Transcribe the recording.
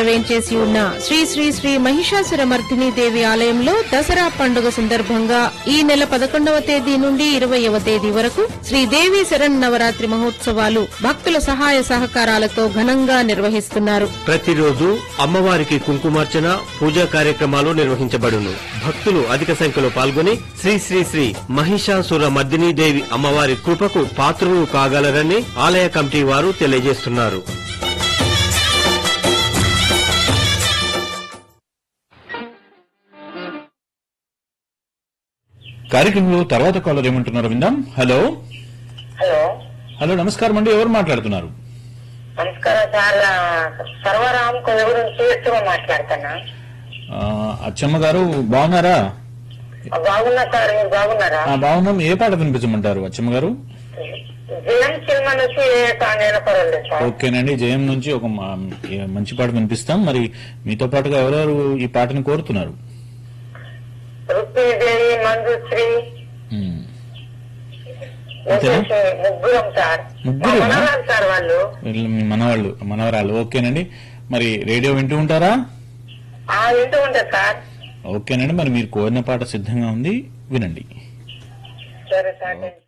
వేంచేసి ఉన్న శ్రీ శ్రీ శ్రీ మహిషాసుర మర్దిని దేవి ఆలయంలో దసరా పండుగ సందర్భంగా ఈ నెల పదకొండవ తేదీ నుండి ఇరవయవ తేదీ వరకు శ్రీదేవి శరణ్ నవరాత్రి మహోత్సవాలు భక్తుల సహాయ సహకారాలతో ఘనంగా నిర్వహిస్తున్నారు ప్రతిరోజు అమ్మవారికి కుంకుమార్చన పూజా కార్యక్రమాలు నిర్వహించబడును భక్తులు అధిక సంఖ్యలో పాల్గొని శ్రీ శ్రీ శ్రీ మహిషాసుర మర్దినీ దేవి అమ్మవారి కృపకు పాత్రులు కాగలరని ఆలయ కమిటీ వారు తెలియజేస్తున్నారు కార్యక్రమంలో తర్వాత కాలర్ ఏమంటున్నారో విందాం హలో హలో హలో నమస్కారం అండి ఎవరు మాట్లాడుతున్నారు నమస్కారం సార్ ఆ, సర్వరామ్ కొద్ది గురించి ఎక్కువ మాట్లాడుతున్నా ఆ, అచ్చమ్మ గారు బాగున్నారా ఆ, బాగున్నా సార్ మీరు బాగున్నారా ఆ, బాగున్నాం ఏ పాట వినిపించమంటారు అచ్చమ్మ గారు జయం సినిమా నుంచి ఏ సాంగ్ అయినా పర్వాలేదు సార్ ఓకేనండి జయం నుంచి ఒక మ- ఏ మంచి పాట వినిపిస్తాం మరి మీతో పాటుగా ఎవరెవరు ఈ పాటను కోరుతున్నారు రుక్మిణీదేవి మంజుశ్రీ ఉమ్. అంతేనా? ముగ్గురు ముగ్గురం సార్ మా ముగ్గురేనా? మనవరాలు సార్ వాళ్ళు వీళ్ళు మీ మనవాళ్ళు మనవరాలు ఓకేనండి మరి రేడియో వింటూ ఉంటారా ఆ వింటూ ఉంటారు సార్ ఓకేనండి మరి మీరు కోరిన పాట సిద్ధంగా ఉంది వినండి సరే సార్